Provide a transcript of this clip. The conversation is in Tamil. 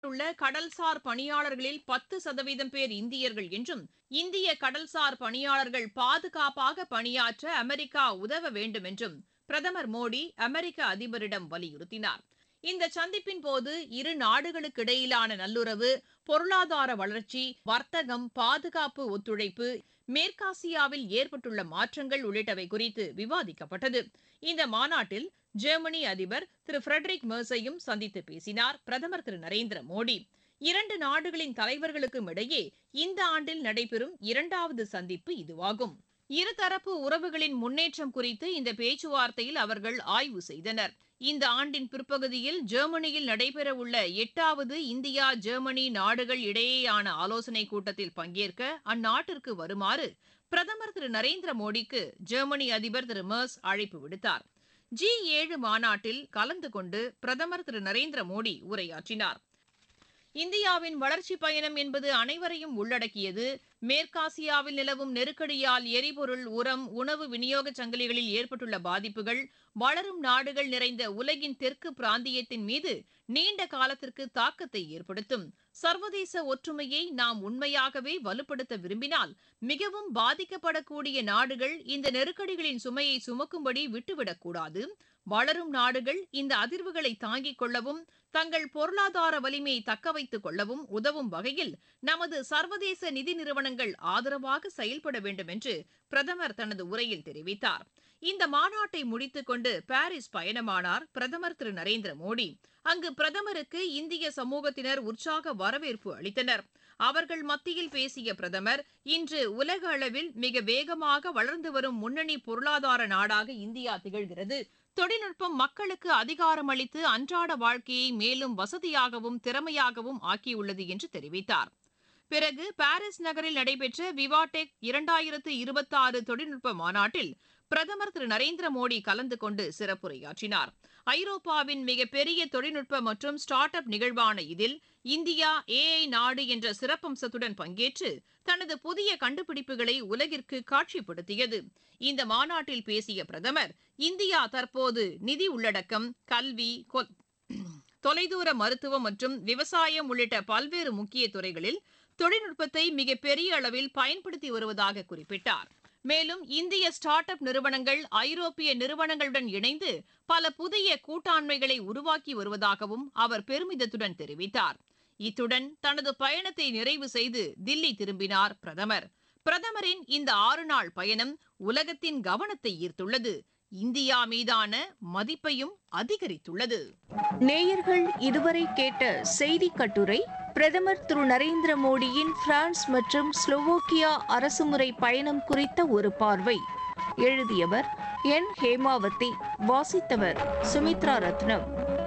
உள்ள கடல்சார் பணியாளர்களில் பத்து சதவீதம் பேர் இந்தியர்கள் என்றும் இந்திய கடல்சார் பணியாளர்கள் பாதுகாப்பாக பணியாற்ற அமெரிக்கா உதவ வேண்டும் என்றும் பிரதமர் மோடி அமெரிக்க அதிபரிடம் வலியுறுத்தினார் இந்த சந்திப்பின் போது இரு நாடுகளுக்கிடையிலான நல்லுறவு பொருளாதார வளர்ச்சி வர்த்தகம் பாதுகாப்பு ஒத்துழைப்பு மேற்காசியாவில் ஏற்பட்டுள்ள மாற்றங்கள் உள்ளிட்டவை குறித்து விவாதிக்கப்பட்டது இந்த மாநாட்டில் ஜெர்மனி அதிபர் திரு ஃபிரெட்ரிக் மெர்ஸையும் சந்தித்து பேசினார் பிரதமர் திரு நரேந்திர மோடி இரண்டு நாடுகளின் தலைவர்களுக்கும் இடையே இந்த ஆண்டில் நடைபெறும் இரண்டாவது சந்திப்பு இதுவாகும் இருதரப்பு உறவுகளின் முன்னேற்றம் குறித்து இந்த பேச்சுவார்த்தையில் அவர்கள் ஆய்வு செய்தனர் இந்த ஆண்டின் பிற்பகுதியில் ஜெர்மனியில் நடைபெறவுள்ள எட்டாவது இந்தியா ஜெர்மனி நாடுகள் இடையேயான ஆலோசனைக் கூட்டத்தில் பங்கேற்க அந்நாட்டிற்கு வருமாறு பிரதமர் திரு நரேந்திர மோடிக்கு ஜெர்மனி அதிபர் திரு மெர்ஸ் அழைப்பு விடுத்தார் ஜி ஏழு மாநாட்டில் கலந்து கொண்டு பிரதமர் திரு நரேந்திர மோடி உரையாற்றினார் இந்தியாவின் வளர்ச்சிப் பயணம் என்பது அனைவரையும் உள்ளடக்கியது மேற்காசியாவில் நிலவும் நெருக்கடியால் எரிபொருள் உரம் உணவு விநியோக சங்கிலிகளில் ஏற்பட்டுள்ள பாதிப்புகள் வளரும் நாடுகள் நிறைந்த உலகின் தெற்கு பிராந்தியத்தின் மீது நீண்ட காலத்திற்கு தாக்கத்தை ஏற்படுத்தும் சர்வதேச ஒற்றுமையை நாம் உண்மையாகவே வலுப்படுத்த விரும்பினால் மிகவும் பாதிக்கப்படக்கூடிய நாடுகள் இந்த நெருக்கடிகளின் சுமையை சுமக்கும்படி விட்டுவிடக்கூடாது வளரும் நாடுகள் இந்த அதிர்வுகளை தாங்கிக் கொள்ளவும் தங்கள் பொருளாதார வலிமையை தக்க வைத்துக் கொள்ளவும் உதவும் வகையில் நமது சர்வதேச நிதி நிறுவனங்கள் ஆதரவாக செயல்பட வேண்டும் என்று பிரதமர் தனது உரையில் தெரிவித்தார் இந்த மாநாட்டை முடித்துக் கொண்டு பாரிஸ் பயணமானார் பிரதமர் திரு நரேந்திர மோடி அங்கு பிரதமருக்கு இந்திய சமூகத்தினர் உற்சாக வரவேற்பு அளித்தனர் அவர்கள் மத்தியில் பேசிய பிரதமர் இன்று உலக அளவில் மிக வேகமாக வளர்ந்து வரும் முன்னணி பொருளாதார நாடாக இந்தியா திகழ்கிறது தொழில்நுட்பம் மக்களுக்கு அதிகாரம் அளித்து அன்றாட வாழ்க்கையை மேலும் வசதியாகவும் திறமையாகவும் ஆக்கியுள்ளது என்று தெரிவித்தார் பிறகு பாரிஸ் நகரில் நடைபெற்ற விவாடெக் இரண்டாயிரத்து இருபத்தாறு தொழில்நுட்ப மாநாட்டில் பிரதமர் திரு நரேந்திர மோடி கலந்து கொண்டு சிறப்புரையாற்றினார் ஐரோப்பாவின் மிகப்பெரிய தொழில்நுட்ப மற்றும் ஸ்டார்ட் அப் நிகழ்வான இதில் இந்தியா ஏஐ நாடு என்ற சிறப்பம்சத்துடன் பங்கேற்று தனது புதிய கண்டுபிடிப்புகளை உலகிற்கு காட்சிப்படுத்தியது இந்த மாநாட்டில் பேசிய பிரதமர் இந்தியா தற்போது நிதி உள்ளடக்கம் கல்வி தொலைதூர மருத்துவம் மற்றும் விவசாயம் உள்ளிட்ட பல்வேறு முக்கிய துறைகளில் தொழில்நுட்பத்தை மிகப்பெரிய அளவில் பயன்படுத்தி வருவதாக குறிப்பிட்டார் மேலும் இந்திய ஸ்டார்ட் அப் நிறுவனங்கள் ஐரோப்பிய நிறுவனங்களுடன் இணைந்து பல புதிய கூட்டாண்மைகளை உருவாக்கி வருவதாகவும் அவர் பெருமிதத்துடன் தெரிவித்தார் இத்துடன் தனது பயணத்தை நிறைவு செய்து தில்லி திரும்பினார் பிரதமர் பிரதமரின் இந்த ஆறு நாள் பயணம் உலகத்தின் கவனத்தை ஈர்த்துள்ளது இந்தியா மீதான மதிப்பையும் அதிகரித்துள்ளது நேயர்கள் இதுவரை கேட்ட செய்தி கட்டுரை பிரதமர் திரு நரேந்திர மோடியின் பிரான்ஸ் மற்றும் ஸ்லோவோக்கியா அரசுமுறை பயணம் குறித்த ஒரு பார்வை எழுதியவர் என் ஹேமாவதி வாசித்தவர் சுமித்ரா ரத்னம்